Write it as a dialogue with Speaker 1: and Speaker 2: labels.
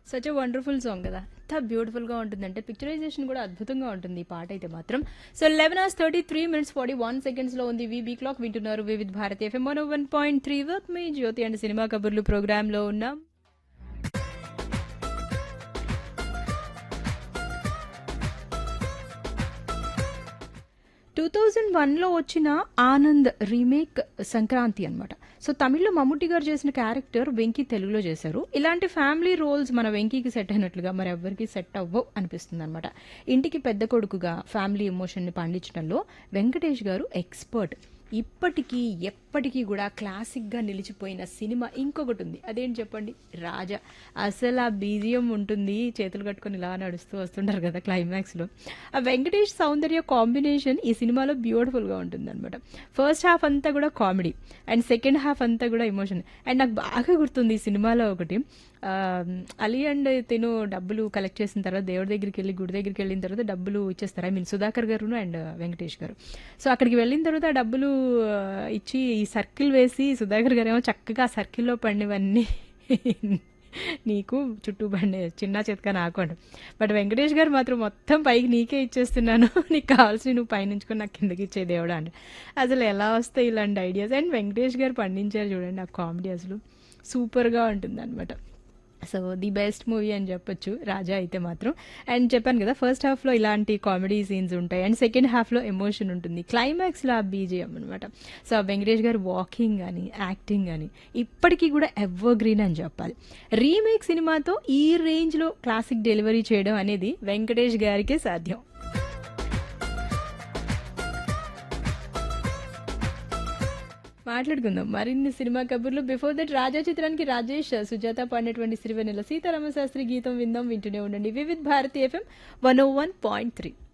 Speaker 1: such a wonderful song కదా ఎంత బ్యూటిఫుల్గా ఉంటుందంటే పిక్చరైజేషన్ కూడా అద్భుతంగా ఉంటుంది ఈ పాట అయితే మాత్రం so eleven hours thirty three minutes forty one సెకండ్స్లో ఉంది వీబీ క్లాక్ వింటున్నారు Vividh Bharati FM one one point three వర్క్ మీ జ్యోతి అండ్ సినిమా కబుర్లు ప్రోగ్రాంలో ఉన్నాం టూ థౌజండ్ వన్లో వచ్చిన ఆనంద్ రీమేక్ సంక్రాంతి అనమాట సో తమిళ్లో మమ్ముట్టి గారు చేసిన క్యారెక్టర్ వెంకీ తెలుగులో చేశారు ఇలాంటి ఫ్యామిలీ రోల్స్ మన వెంకీకి సెట్ అయినట్లుగా మరి ఎవరికి సెట్ అవ్వవు అనిపిస్తుంది అనమాట ఇంటికి పెద్ద కొడుకుగా ఫ్యామిలీ ఎమోషన్ని పండించడంలో వెంకటేష్ గారు ఎక్స్పర్ట్ ఇప్పటికీ ఎప్పటికీ కూడా క్లాసిక్గా నిలిచిపోయిన సినిమా ఇంకొకటి ఉంది అదేంటి చెప్పండి రాజా అసలు ఆ బీజియం ఉంటుంది చేతులు కట్టుకొని ఇలా నడుస్తూ వస్తుంటారు కదా క్లైమాక్స్లో ఆ వెంకటేష్ సౌందర్య కాంబినేషన్ ఈ సినిమాలో బ్యూటిఫుల్గా ఉంటుంది అనమాట ఫస్ట్ హాఫ్ అంతా కూడా కామెడీ అండ్ సెకండ్ హాఫ్ అంతా కూడా ఎమోషన్ అండ్ నాకు బాగా గుర్తుంది ఈ సినిమాలో ఒకటి ఆ, అలీ అండ్ తిను డబ్బులు కలెక్ట్ చేసిన తర్వాత దేవుడి దగ్గరికి వెళ్ళి గుడి దగ్గరికి వెళ్ళిన తర్వాత డబ్బులు ఇచ్చేస్తారు ఐ మీన్ సుధాకర్ గారు అండ్ వెంకటేష్ గారు సో అక్కడికి వెళ్ళిన తర్వాత ఆ డబ్బులు ఆ, ఇచ్చి ఈ సర్కిల్ వేసి సుధాకర్ గారు ఏమో చక్కగా ఆ సర్కిల్లో పడినవన్నీ నీకు చుట్టూ పడిన చిన్న చితక నాకు అంట బట్ వెంకటేష్ గారు మాత్రం మొత్తం పైకి నీకే ఇచ్చేస్తున్నాను నీకు కావాల్సి నువ్వు పైనుంచుకొని నాకు కిందకి ఇచ్చే దేవుడా అంట అసలు ఎలా వస్తాయి ఇలాంటి ఐడియాస్ అండ్ వెంకటేష్ గారు పండించారు చూడండి ఆ కామెడీ అసలు సూపర్గా ఉంటుంది అనమాట సో ది బెస్ట్ మూవీ అని చెప్పొచ్చు రాజా అయితే మాత్రం అండ్ చెప్పాను కదా ఫస్ట్ హాఫ్లో ఇలాంటి కామెడీ సీన్స్ ఉంటాయి అండ్ సెకండ్ హాఫ్లో ఎమోషన్ ఉంటుంది క్లైమాక్స్లో ఆ బీజిఎం అనమాట సో ఆ వెంకటేష్ గారు వాకింగ్ కానీ యాక్టింగ్ కానీ ఇప్పటికీ కూడా ఎవర్ గ్రీన్ అని చెప్పాలి రీమేక్ సినిమాతో ఈ రేంజ్లో క్లాసిక్ డెలివరీ చేయడం అనేది వెంకటేష్ గారికే సాధ్యం మాట్లాడుకుందాం మరిన్ని సినిమా కబుర్లు బిఫోర్ దట్ రాజా చిత్రానికి రాజేష్ సుజాత పాడినటువంటి సిరివెన్నెల సీతారామ శాస్త్రి గీతం విందాం వింటూనే ఉండండి Vividh Bharati FM one O one point three